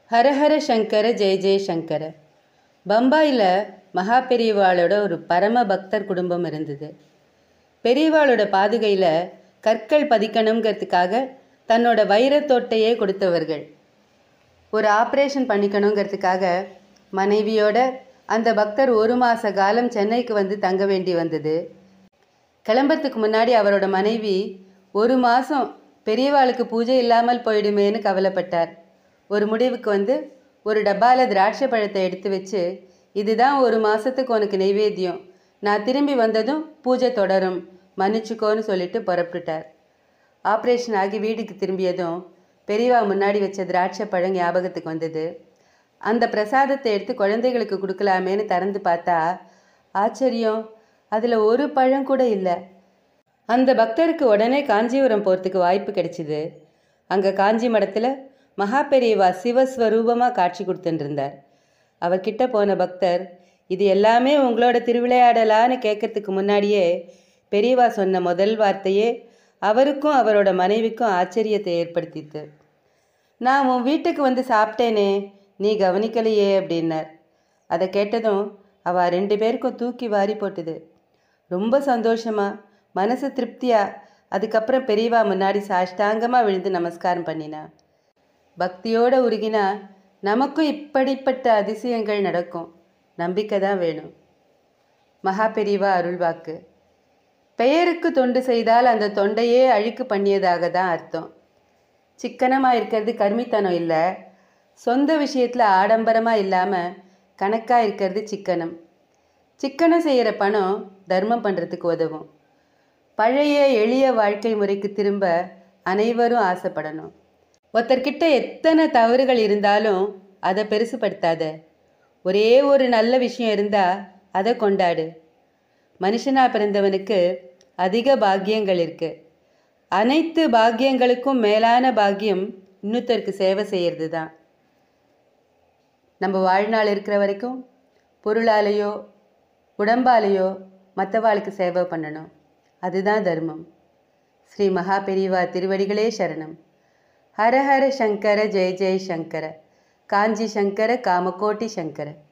ஹரஹர சங்கர ஜெய ஜெய சங்கர பம்பாயில் மகா பெரியவாளோட ஒரு பரம பக்தர் குடும்பம் இருந்தது பெரியவாளோட பாதுகையில் கற்கள் பதிக்கணுங்கிறதுக்காக தன்னோட வைரத்தோட்டையே கொடுத்தவர்கள் ஒரு ஆப்ரேஷன் பண்ணிக்கணுங்கிறதுக்காக மனைவியோட அந்த பக்தர் ஒரு மாத காலம் சென்னைக்கு வந்து தங்க வேண்டி வந்தது கிளம்புறதுக்கு முன்னாடி அவரோட மனைவி ஒரு மாதம் பெரியவாளுக்கு பூஜை இல்லாமல் போயிடுமேன்னு கவலைப்பட்டார் ஒரு முடிவுக்கு வந்து ஒரு டப்பாவில் திராட்சை பழத்தை எடுத்து வச்சு இதுதான் ஒரு மாதத்துக்கு உனக்கு நைவேத்தியம் நான் திரும்பி வந்ததும் பூஜை தொடரும் மன்னிச்சுக்கோன்னு சொல்லிட்டு புறப்பட்டுட்டார் ஆப்ரேஷன் ஆகி வீட்டுக்கு திரும்பியதும் பெரியவா முன்னாடி வச்ச திராட்சை பழம் ஞாபகத்துக்கு வந்தது அந்த பிரசாதத்தை எடுத்து குழந்தைகளுக்கு கொடுக்கலாமேன்னு திறந்து பார்த்தா ஆச்சரியம் அதில் ஒரு பழம் கூட இல்லை அந்த பக்தருக்கு உடனே காஞ்சிபுரம் போகிறதுக்கு வாய்ப்பு கிடைச்சிது அங்கே காஞ்சி மடத்தில் மகா பெரியவா சிவஸ்வரூபமாக காட்சி கொடுத்துட்டு இருந்தார் அவர்கிட்ட போன பக்தர் இது எல்லாமே உங்களோட திருவிளையாடலான்னு கேட்கறதுக்கு முன்னாடியே பெரியவா சொன்ன முதல் வார்த்தையே அவருக்கும் அவரோட மனைவிக்கும் ஆச்சரியத்தை ஏற்படுத்தித்து நான் உன் வீட்டுக்கு வந்து சாப்பிட்டேனே நீ கவனிக்கலையே அப்படின்னார் அதை கேட்டதும் அவ ரெண்டு பேருக்கும் தூக்கி வாரி போட்டுது ரொம்ப சந்தோஷமா மனசு திருப்தியா அதுக்கப்புறம் பெரியவா முன்னாடி சாஷ்டாங்கமாக விழுந்து நமஸ்காரம் பண்ணினா பக்தியோட உருகினா நமக்கும் இப்படிப்பட்ட அதிசயங்கள் நடக்கும் நம்பிக்கை தான் வேணும் மகா பெரியவா அருள்வாக்கு பெயருக்கு தொண்டு செய்தால் அந்த தொண்டையே அழுக்கு பண்ணியதாக தான் அர்த்தம் சிக்கனமாக இருக்கிறது கருமித்தனம் இல்லை சொந்த விஷயத்தில் ஆடம்பரமாக இல்லாமல் கணக்காக இருக்கிறது சிக்கனம் சிக்கனம் செய்கிற பணம் தர்மம் பண்ணுறதுக்கு உதவும் பழைய எளிய வாழ்க்கை முறைக்கு திரும்ப அனைவரும் ஆசைப்படணும் ஒருத்தர்கிட்ட எத்தனை தவறுகள் இருந்தாலும் அதை பெருசுப்படுத்தாத ஒரே ஒரு நல்ல விஷயம் இருந்தால் அதை கொண்டாடு மனுஷனா பிறந்தவனுக்கு அதிக பாக்கியங்கள் இருக்கு அனைத்து பாக்கியங்களுக்கும் மேலான பாக்கியம் இன்னொருத்தருக்கு சேவை செய்கிறது தான் நம்ம வாழ்நாள் இருக்கிற வரைக்கும் பொருளாலேயோ உடம்பாலேயோ மற்றவாளுக்கு சேவை பண்ணணும் அதுதான் தர்மம் ஸ்ரீ மகா பெரியவா திருவடிகளே சரணம் ஹர ஹர சங்கர ஜெய ஜெய சங்கர காஞ்சி சங்கர காமகோட்டி சங்கர